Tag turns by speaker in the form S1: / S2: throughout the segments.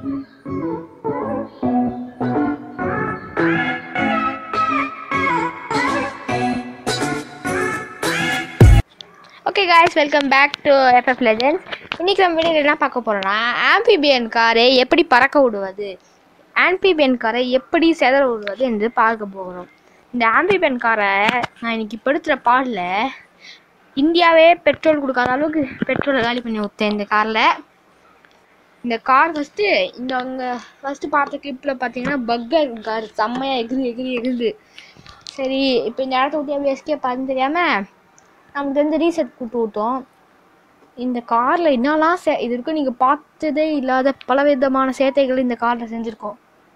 S1: Okay guys welcome back to FF legends இன்னைக்கு நம்ம video என்ன பார்க்க போறோம்னா ஆம்பிபியன் காரை எப்படி பறக்க விடுவது ஆம்பிபியன் காரை எப்படி செதற விடுவது என்று பார்க்க போகிறோம் இந்த ஆம்பிபியன் காரை நான் இன்னைக்கு படுத்துகிற பாடல இந்தியாவே பெட்ரோல் கொடுக்காத அளவுக்கு பெட்ரோலை காலி பண்ணி விட்டேன் இந்த காரில் இந்த கார் ஃபஸ்ட்டு இந்த அவங்க ஃபஸ்ட்டு பார்த்த கிளிப்பில் பார்த்தீங்கன்னா பக்கர் கார் செம்மையாக எகிரி எகிரி எகிருது சரி இப்போ இந்த இடத்த விட்டு எப்படி எஸ்கேப் ஆகுதுன்னு தெரியாமல் நமக்கு தெரிஞ்ச ரீசெட் கொடுத்து விட்டோம் இந்த காரில் என்னெல்லாம் சே இது வரைக்கும் நீங்கள் பார்த்ததே இல்லாத பலவிதமான சேட்டைகள் இந்த காரில் செஞ்சுருக்கோம்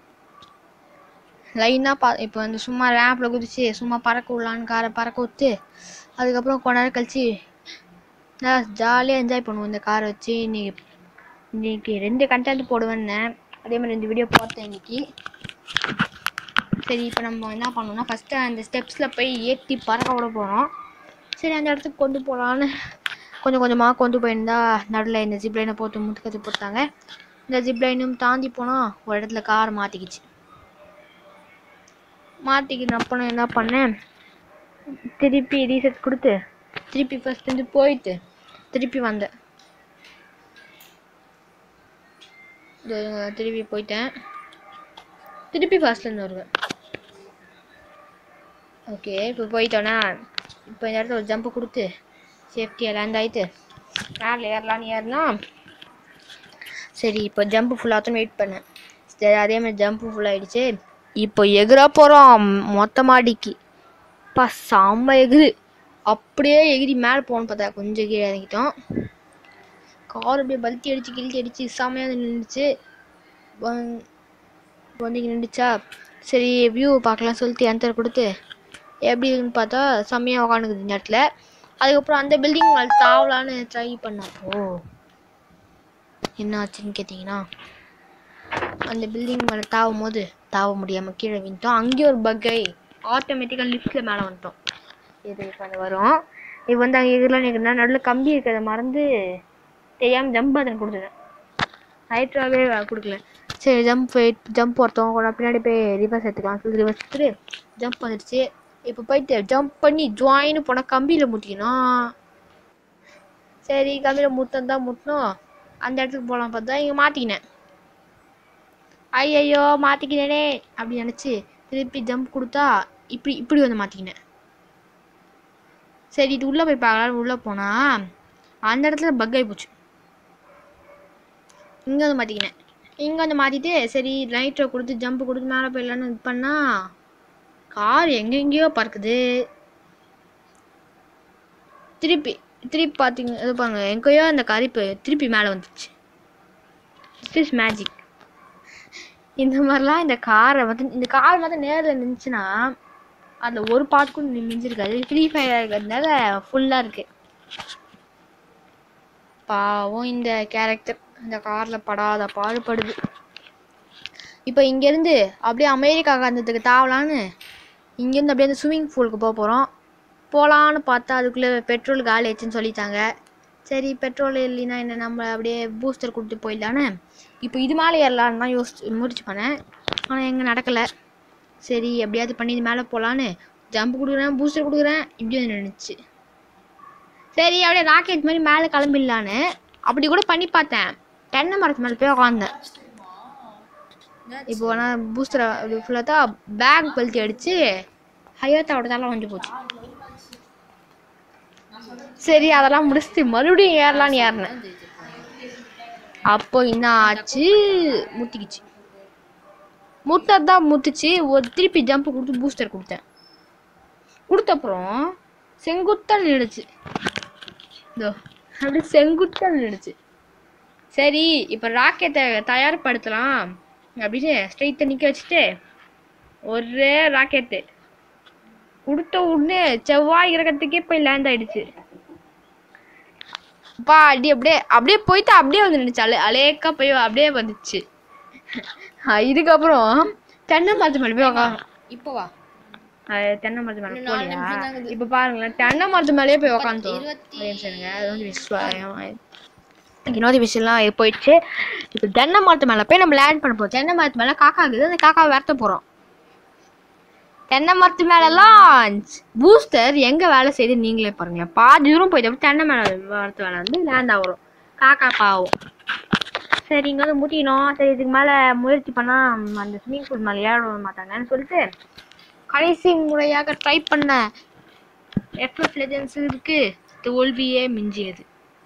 S1: லைனாக பா இப்போ வந்து சும்மா ரேம்பில் குதிச்சு சும்மா பறக்க விடலான்னு காரை பறக்க விட்டு அதுக்கப்புறம் கொஞ்ச நேரம் கழிச்சு ஜாலியாக என்ஜாய் பண்ணுவோம் இந்த காரை வச்சு இன்னைக்கு இன்னைக்கு ரெண்டு கண்டென்ட் போடுவேன்னு அதே மாதிரி ரெண்டு வீடியோ போட்டேன் இன்னைக்கு சரி இப்போ நம்ம என்ன பண்ணோம்னா ஃபஸ்ட்டு அந்த ஸ்டெப்ஸில் போய் ஏற்றி பறக்க விட போகிறோம் சரி அந்த இடத்துக்கு கொண்டு போகலான்னு கொஞ்சம் கொஞ்சமாக கொண்டு போயிருந்தா நடுவில் இந்த ஜிப்லைனை போட்டு முட்டுக்கத்து போட்டாங்க இந்த ஜிப்லைனும் தாண்டி போனால் ஒரு இடத்துல கார் மாட்டிக்கிச்சு மாட்டிக்கினப்போ நான் என்ன பண்ணேன் திருப்பி ரீசெட் கொடுத்து திருப்பி ஃபஸ்ட்டு போயிட்டு திருப்பி வந்தேன் இதோ திருப்பி போயிட்டேன் திருப்பி ஃபர்ஸ்ட்லேருந்து வருவேன் ஓகே இப்போ போயிட்டோன்னா இப்போ இந்த இடத்துல ஒரு ஜம்ப் கொடுத்து சேஃப்டியாக லேண்ட் ஆகிட்டு மேலே ஏறலான்னு ஏறினா சரி இப்போ ஜம்ப் ஃபுல்லாகட்டும் வெயிட் பண்ணேன் சரி அதே மாதிரி ஜம்ப்பு ஃபுல்லாகிடுச்சு இப்போ எகிற போகிறோம் மொத்த மாடிக்கு பா செம்ம எகிரு அப்படியே எகிரி மேலே போகணும்னு பார்த்தா கொஞ்சம் கீழே இறங்கிட்டோம் கார் அப்படியே பல்ட்டி அடிச்சு கிழிச்சி அடிச்சு செம்மையாக நின்றுச்சு வந்து நின்றுச்சா சரி வியூ பார்க்கலாம் சொல்லிட்டு என்டர் கொடுத்து எப்படி இருக்குன்னு பார்த்தா செம்மையாக உக்காந்துக்குது இந்த இடத்துல அதுக்கப்புறம் அந்த பில்டிங் மேலே தாவலான்னு ட்ரை பண்ணப்போ என்ன ஆச்சுன்னு கேட்டிங்கன்னா அந்த பில்டிங் மேலே தாவும் போது தாவ முடியாமல் கீழே விழுந்தோம் அங்கேயும் ஒரு பக்கை ஆட்டோமேட்டிக்காக லிஃப்ட்டில் மேலே வந்துட்டோம் இது இப்போ அது வரும் இப்போ வந்து அங்கே எதிரில் நிற்கிறா நடுவில் கம்பி இருக்கிறத மறந்து தெரியாமல் ஜம்ப் பட்டன் கொடுத்துட்டேன் ஹைட்ராவே கொடுக்கல சரி ஜம்ப் ஜம்ப் ஒருத்தவங்க கூட பின்னாடி போய் ரிவர்ஸ் எடுத்துக்கலாம் சொல்லி ரிவர்ஸ் எடுத்துட்டு ஜம்ப் வந்துடுச்சு இப்போ போயிட்டு ஜம்ப் பண்ணி ஜாயின் போனால் கம்பியில் முட்டிக்கணும் சரி கம்பியில் முத்தம் தான் முட்டணும் அந்த இடத்துக்கு போகலாம் பார்த்தா இங்கே மாட்டிக்கினேன் ஐயையோ மாட்டிக்கினேனே அப்படி நினச்சி திருப்பி ஜம்ப் கொடுத்தா இப்படி இப்படி வந்து மாட்டிக்கினேன் சரி இது உள்ளே போய் பார்க்கலாம் உள்ளே போனால் அந்த இடத்துல பக் ஆகி போச்சு இங்கே வந்து மாட்டிக்கினேன் இங்கே வந்து மாட்டிட்டு சரி நைட்டை கொடுத்து ஜம்ப் கொடுத்து மேலே போயிடலான்னு இது பண்ணால் கார் எங்கெங்கேயோ பறக்குது திருப்பி திருப்பி பார்த்தீங்க இது பாருங்க எங்கேயோ அந்த கார் இப்போ திருப்பி மேலே வந்துச்சு இட் இஸ் மேஜிக் இந்த மாதிரிலாம் இந்த காரை வந்து இந்த கார் வந்து நேரில் நின்றுச்சுன்னா அதில் ஒரு பார்ட் கூட மிஞ்சிருக்காது ஃப்ரீ ஃபயர் இருக்கிறதுனால ஃபுல்லாக இருக்கு பாவம் இந்த கேரக்டர் இந்த காரில் படாத பாடுபடுது இப்போ இங்கேருந்து அப்படியே அமெரிக்கா காந்தத்துக்கு தாவலான்னு இங்கேருந்து அப்படியே அந்த ஸ்விம்மிங் பூலுக்கு போக போகிறோம் போகலான்னு பார்த்தா அதுக்குள்ளே பெட்ரோல் காலி ஆச்சுன்னு சொல்லிட்டாங்க சரி பெட்ரோல் இல்லைன்னா என்ன நம்ம அப்படியே பூஸ்டர் கொடுத்து போயிடலான்னு இப்போ இது மேலே ஏறலான்னு தான் யோசிச்சு முடிச்சு பண்ணேன் ஆனால் எங்கே நடக்கலை சரி எப்படியாவது பண்ணி இது மேலே போகலான்னு ஜம்ப் கொடுக்குறேன் பூஸ்டர் கொடுக்குறேன் இப்படி வந்து நின்றுச்சு சரி அப்படியே ராக்கெட் மாதிரி மேலே கிளம்பிடலான்னு அப்படி கூட பண்ணி பார்த்தேன் தென்னை மரத்து மேலே போய் உக்காந்தேன் இப்போ ஆனால் பூஸ்டர் அப்படி ஃபுல்லாக தான் பேக் பழுத்தி அடிச்சு ஹையாத்தாவோட தலை வந்து போச்சு சரி அதெல்லாம் முடிச்சுட்டு மறுபடியும் ஏறலான்னு ஏறினேன் அப்போ என்ன ஆச்சு முட்டிக்கிச்சு முட்டதான் முட்டுச்சு ஒரு திருப்பி ஜம்ப் கொடுத்து பூஸ்டர் கொடுத்தேன் கொடுத்த அப்புறம் செங்குத்தா நின்றுச்சு இதோ அப்படி செங்குத்தா நின்றுச்சு சரி இப்போ ராக்கெட்டை தயார்படுத்தலாம் அப்படின்னு ஸ்ட்ரைட்டாக நிற்க வச்சுட்டு ஒரே ராக்கெட்டு கொடுத்த உடனே செவ்வாய் கிரகத்துக்கே போய் லேண்ட் ஆயிடுச்சு பா அடி அப்படியே அப்படியே போயிட்டு அப்படியே வந்து நின்றுச்சு அலே அலேக்கா போய் அப்படியே வந்துச்சு அஹ் இதுக்கப்புறம் தென்னை மரத்து மேலே போய் உக்கா இப்போ வா தென்னை மரத்து மேலே
S2: இன்னும் நாலு
S1: போலியா
S2: நிமிஷம் தான் இருக்குது.
S1: இப்போ பாருங்களேன் தென்னை மரத்து மேலேயே போய் உக்காந்தோம்
S2: இருபத்தி
S1: ஒரே நிமிஷம் இருங்க. அது வந்து விஸ்வாயம் வினோத விஷயம்லாம் போயிடுச்சு இப்போ தென்னை மரத்து மேலே போய் நம்ம லேண்ட் பண்ண போகிறோம் தென்னை மரத்து மேலே காக்கா இருக்குது அந்த காக்காவை விரட்ட போகிறோம் தென்னை மரத்து மேலெல்லாம் பூஸ்டர் எங்கே வேலை செய்யுது நீங்களே பாருங்களேன் பாதி தூரம் போயிட்டு தென்னை மேலே மரத்து மேலே வந்து லேண்ட் ஆகிறோம் காக்கா பாவம் சரி இங்கே வந்து முட்டினோம் சரி இதுக்கு மேலே முயற்சி பண்ணால் அந்த ஸ்விம்மிங் பூல் மேலே ஏற விட மாட்டாங்கன்னு சொல்லிட்டு கடைசி முறையாக ட்ரை பண்ண எஃப்எஃப் லெஜன்ஸுக்கு தோல்வியே மிஞ்சியது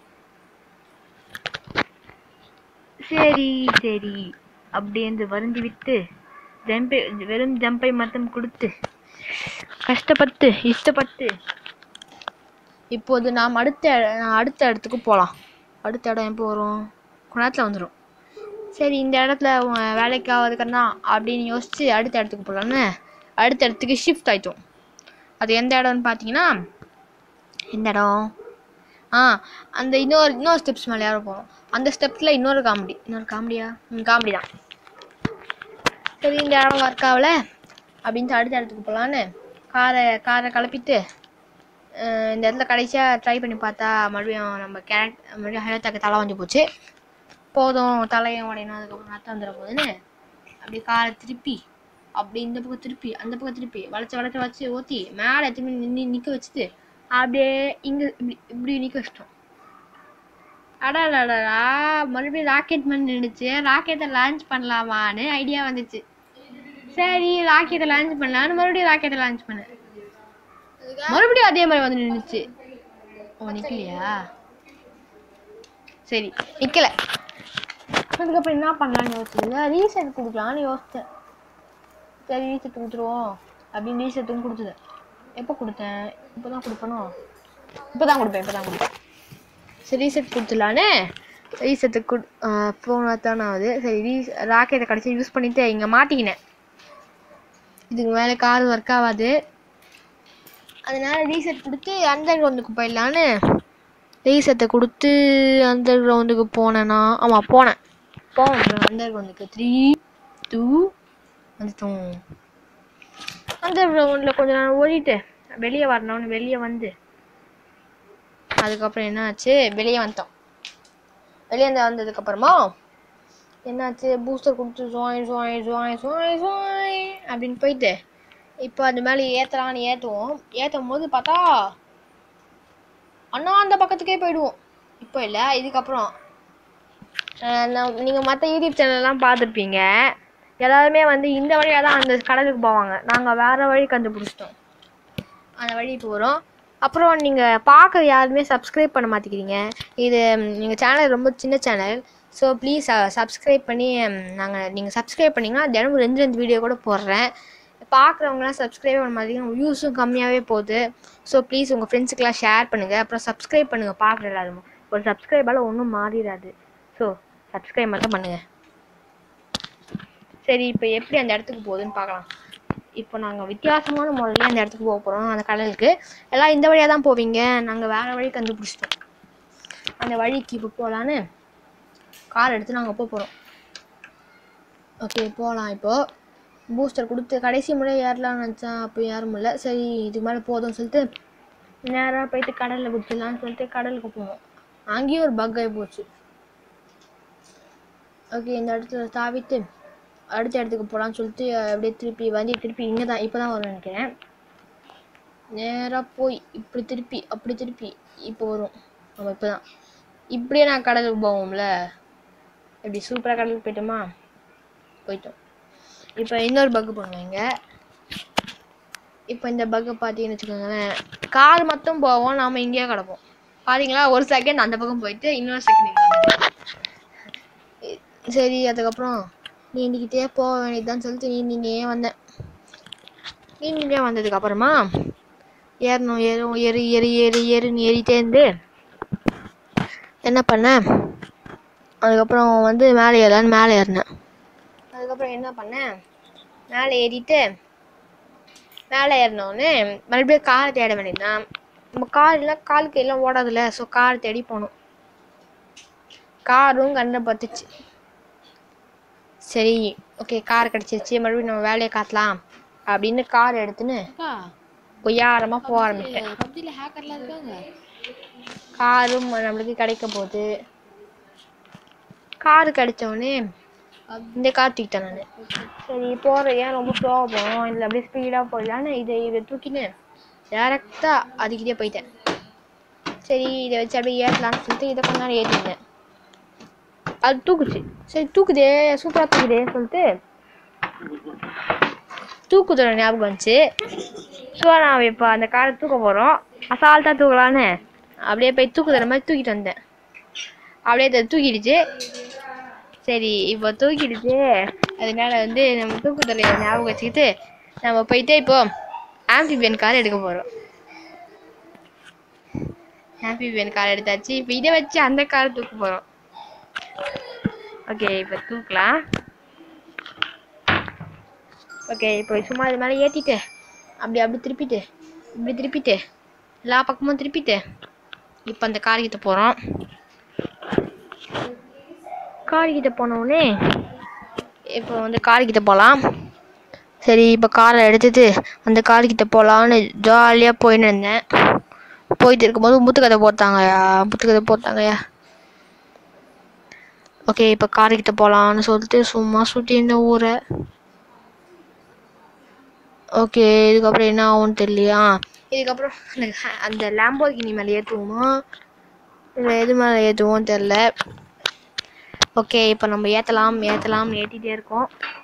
S1: சரி சரி அப்படின்னு வருந்தி விட்டு ஜம்பை வெறும் ஜம்பை மட்டும் கொடுத்து கஷ்டப்பட்டு இஷ்டப்பட்டு இப்போது நாம் அடுத்த அடுத்த இடத்துக்கு போகலாம் அடுத்த இடம் எப்போ வரும் கொஞ்ச நேரத்தில் வந்துடும் சரி இந்த இடத்துல உன் வேலைக்கு ஆகுதுக்கன்னா அப்படின்னு யோசிச்சு அடுத்த இடத்துக்கு போகலான்னு அடுத்த இடத்துக்கு ஷிஃப்ட் ஆயிட்டோம் அது எந்த இடம்னு பார்த்தீங்கன்னா எந்த இடம் ஆ அந்த இன்னொரு இன்னொரு ஸ்டெப்ஸ் மேலே யாரும் போகிறோம் அந்த ஸ்டெப்ஸில் இன்னொரு காமெடி இன்னொரு காமெடியா ம் காமெடி தான் சரி இந்த இடம் ஒர்க் ஆகல அப்படின்ட்டு அடுத்த இடத்துக்கு போகலான்னு காரை காரை கிளப்பிட்டு அஹ் இந்த இடத்துல கடைசியாக ட்ரை பண்ணி பார்த்தா மறுபடியும் நம்ம கேரக்ட் மறுபடியும் ஹயத்தாக்கு தலை வந்து போச்சு போதும் தலையும் உடையணும் அதுக்கப்புறம் ரத்தம் வந்துட போகுதுன்னு அப்படியே காரை திருப்பி அப்படி இந்த பக்கம் திருப்பி அந்த பக்கம் திருப்பி வளைச்சு வளைச்சு வச்சு ஊற்றி மேலே திரும்பி நின்று நிற்க வச்சுட்டு அப்படியே இங்கே இப்படி இப்படி நிற்க வச்சிட்டோம் அடாடாடா மறுபடியும் ராக்கெட் மாதிரி நின்றுச்சு ராக்கெட்டை லான்ச் பண்ணலாமான்னு ஐடியா வந்துச்சு சரி ராக்கெட்டை லான்ச் பண்ணலான்னு மறுபடியும் ராக்கெட்டை லான்ச் பண்ணேன் மறுபடியும் அதே மாதிரி வந்து நின்றுச்சு ஓ நிக்கலையா சரி நிக்கல அதுக்கப்புறம் என்ன பண்ணலாம்னு யோசிச்சது ரீசெட் கொடுக்கலான்னு யோசித்தேன் சரி ரீசெட் கொடுத்துருவோம் அப்படின்னு ரீசெட்டும் கொடுத்தது எப்போ கொடுத்தேன் இப்போ தான் கொடுப்பணும் இப்போ தான் கொடுப்பேன் இப்போ தான் கொடுப்பேன் சரி ரீசெட் கொடுத்துடலான்னு ரீசெட்டு கொடு ஃபோன் தான் ஆகுது சரி ரீ ராக்கெட்டை கடைசி யூஸ் பண்ணிட்டு இங்கே மாட்டிக்கினேன் இதுக்கு மேலே கார் ஒர்க் ஆகாது அதனால ரீசெட் கொடுத்து அண்டர் கிரவுண்டுக்கு போயிடலான்னு ரீசெட்டை கொடுத்து அண்டர் கிரவுண்டுக்கு போனேன்னா ஆமாம் போனேன் போனேன் அண்டர் கிரவுண்டுக்கு த்ரீ டூ வந்துட்டோம் அண்டர் கிரவுண்டில் கொஞ்ச நேரம் ஓடிட்டு வெளியே வரணும்னு வெளியே வந்து அதுக்கப்புறம் என்ன ஆச்சு வெளியே வந்துட்டோம் வெளியே வந்து வந்ததுக்கப்புறமா என்னாச்சு பூஸ்டர் கொடுத்து joy joy joy joy joy அப்படின்னு போயிட்டு இப்போ அது மேலே ஏற்றலான்னு ஏற்றுவோம் ஏற்றும் போது பார்த்தா அண்ணா அந்த பக்கத்துக்கே போயிடுவோம் இப்போ இல்லை இதுக்கப்புறம் நீங்கள் மற்ற யூடியூப் சேனல்லாம் பார்த்துருப்பீங்க எல்லாருமே வந்து இந்த வழியாக தான் அந்த கடலுக்கு போவாங்க நாங்கள் வேறு வழி கண்டுபிடிச்சிட்டோம் அந்த வழி போகிறோம் அப்புறம் நீங்கள் பார்க்க யாருமே சப்ஸ்கிரைப் பண்ண மாட்டேங்கிறீங்க இது எங்கள் சேனல் ரொம்ப சின்ன சேனல் ஸோ ப்ளீஸ் சப்ஸ்கிரைப் பண்ணி நாங்கள் நீங்கள் சப்ஸ்கிரைப் பண்ணிங்கன்னா தினமும் ரெண்டு ரெண்டு வீடியோ கூட போடுறேன் பார்க்குறவங்களாம் சப்ஸ்கிரைப் பண்ண மாட்டேங்க வியூஸும் கம்மியாகவே போகுது ஸோ ப்ளீஸ் உங்கள் ஃப்ரெண்ட்ஸுக்கெலாம் ஷேர் பண்ணுங்கள் அப்புறம் சப்ஸ்கிரைப் பண்ணுங்கள் பார்க்குற எல்லாரும் ஒரு சப்ஸ்கிரைபால் ஒன்றும் மாறிடாது ஸோ சப்ஸ்கிரைப் மட்டும் பண்ணுங்கள் சரி இப்போ எப்படி அந்த இடத்துக்கு போகுதுன்னு பார்க்கலாம் இப்போ நாங்கள் வித்தியாசமான முறையில் அந்த இடத்துக்கு போக போகிறோம் அந்த கடலுக்கு எல்லாம் இந்த வழியாக தான் போவீங்க நாங்கள் வேறு வழி கண்டுபிடிச்சிட்டோம் அந்த வழிக்கு இப்போ போகலான்னு கார் எடுத்து நாங்கள் போக போகிறோம் ஓகே போகலாம் இப்போது பூஸ்டர் கொடுத்து கடைசி முறை ஏறலாம்னு நினச்சேன் அப்போ ஏற முடியல சரி இதுக்கு மேலே போதும்னு சொல்லிட்டு நேராக போயிட்டு கடலில் குடிச்சிடலான்னு சொல்லிட்டு கடலுக்கு போவோம் அங்கேயும் ஒரு பக் ஆகி போச்சு ஓகே இந்த இடத்துல தாவிட்டு அடுத்த இடத்துக்கு போகலான்னு சொல்லிட்டு அப்படியே திருப்பி வண்டி திருப்பி இங்கே தான் இப்போ தான் வரும்னு நினைக்கிறேன் நேராக போய் இப்படி திருப்பி அப்படி திருப்பி இப்போ வரும் நம்ம இப்போ தான் இப்படியே நான் கடலுக்கு போவோம்ல எப்படி சூப்பராக கடலுக்கு போயிட்டோமா போயிட்டோம் இப்போ இன்னொரு பக்கு பண்ணுவாங்க இப்போ இந்த பக்கை பார்த்தீங்கன்னு வச்சுக்கோங்களேன் கார் மட்டும் போவோம் நாம இங்கேயே கிடப்போம் பாத்தீங்களா ஒரு செகண்ட் அந்த பக்கம் போயிட்டு இன்னொரு செகண்ட் சரி அதுக்கப்புறம் நீந்திக்கிட்டே போக வேண்டியதுதான் சொல்லிட்டு நீந்தினே வந்தேன் நீந்திட்டே வந்ததுக்கு அப்புறமா ஏறணும் ஏறும் ஏறி ஏறி ஏறி ஏறின்னு ஏறிட்டே இருந்து என்ன பண்ணேன் அதுக்கப்புறம் வந்து மேலே ஏறலான்னு மேலே ஏறினேன் அதுக்கப்புறம் என்ன பண்ணேன் மேலே ஏறிட்டு மேலே ஏறினோடனே மறுபடியும் காரை தேட வேண்டியதுதான் நம்ம கார் இல்லை காலுக்கு எல்லாம் ஓடாதுல்ல ஸோ கார் தேடி போனோம் காரும் கண்ணை பத்துச்சு சரி ஓகே கார் கிடச்சிருச்சு மறுபடியும் நம்ம வேலையை காட்டலாம் அப்படின்னு கார் எடுத்துன்னு
S2: அக்கா
S1: பொய்யாரமாக போக ஆரம்பிச்சேன்
S2: பப்ஜில ஹேக்கர்லாம் இருக்காங்க
S1: காரும் நம்மளுக்கு கிடைக்க போகுது காரு கிடைச்சவொடனே இந்த கார் தூக்கிட்டேன் நான் சரி போகிற ஏன் ரொம்ப ஸ்லோவாக போகணும் இதில் அப்படியே ஸ்பீடாக போயிடலான்னு இதை இதை தூக்கின்னு டேரெக்டாக அதுக்கிட்டே போயிட்டேன் சரி இதை வச்சு அப்படியே ஏற்றலாம்னு சொல்லிட்டு இதை கொஞ்ச நேரம் ஏற்றிருந்தேன் அது தூக்குச்சு சரி தூக்குதே சூப்பராக தூக்குதே சொல்லிட்டு தூக்குதோட ஞாபகம் வந்துச்சு ஸோ நான் இப்போ அந்த காரை தூக்க போகிறோம் அசால்ட்டாக தூக்கலான்னு அப்படியே போய் தூக்குதற மாதிரி தூக்கிட்டு வந்தேன் அப்படியே அதை தூக்கிடுச்சு சரி இப்போ தூக்கிடுச்சு அதனால வந்து நம்ம தூக்குதலையை ஞாபகம் வச்சுக்கிட்டு நம்ம போயிட்டு இப்போ ஆம்பிபியன் கார் எடுக்க போகிறோம் ஆம்பிபியன் கார் எடுத்தாச்சு இப்போ இதை வச்சு அந்த கார் தூக்க போகிறோம் ஓகே இப்போ தூக்கலாம் ஓகே இப்போ சும்மா இது மேலே ஏற்றிட்டு அப்படி அப்படி திருப்பிட்டு இப்படி திருப்பிட்டு எல்லா பக்கமும் திருப்பிட்டு இப்போ அந்த கார் கிட்ட போகிறோம் கார் கிட்ட போனவுடனே இப்போ வந்து கார் கிட்ட போகலாம் சரி இப்போ காரை எடுத்துட்டு அந்த கார் கிட்ட போகலான்னு ஜாலியாக போயின்னு இருந்தேன் போயிட்டு இருக்கும்போது முத்துக்கதை போட்டாங்கய்யா முத்துக்கதை போட்டாங்கய்யா ஓகே இப்போ கார் கிட்ட போகலான்னு சொல்லிட்டு சும்மா சுற்றி இந்த ஊரை ஓகே இதுக்கப்புறம் என்ன ஆகும்னு தெரியலையா இதுக்கப்புறம் எனக்கு ஹ- அந்த லேம்போர்கினி மேலே ஏற்றுவோமா இல்லை எது மேலே ஏற்றுவோம் தெரில ஓகே இப்போ நம்ம ஏற்றலாம் ஏற்றலாம் ஏற்றிட்டே இருக்கோம்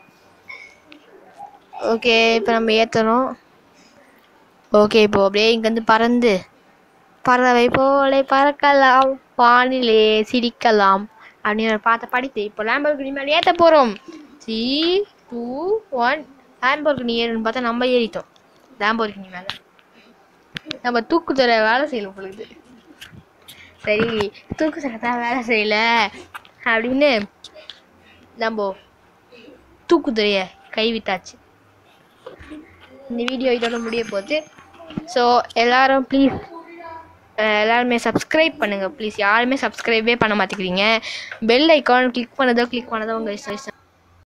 S1: ஓகே இப்போ நம்ம ஏற்றணும் ஓகே இப்போ அப்படியே இங்கேருந்து பறந்து பறவை போல பறக்கலாம் வானிலே சிரிக்கலாம் அப்படின்னு ஒரு பாட்டை படித்து இப்போ லேம்பர்கினி மேலே ஏற்ற போகிறோம் த்ரீ டூ ஒன் லேம்பர்கினி ஏறுன்னு பார்த்தா நம்ம ஏறிட்டோம் லேம்பர்கினி மேலே நம்ம தூக்குதுறை வேலை செய்யல பொழுது சரி தூக்குதுறை தான் வேலை செய்யல அப்படின்னு நம்ம தூக்குதுறையை கைவிட்டாச்சு இந்த வீடியோ இதோட முடிய போகுது ஸோ எல்லாரும் ப்ளீஸ் எல்லாருமே சப்ஸ்கிரைப் பண்ணுங்கள் ப்ளீஸ் யாருமே சப்ஸ்கிரைபே பண்ண மாட்டேங்கிறீங்க பெல் ஐக்கான் கிளிக் பண்ணதோ கிளிக் பண்ணதோ உங்கள் இஷ்டம்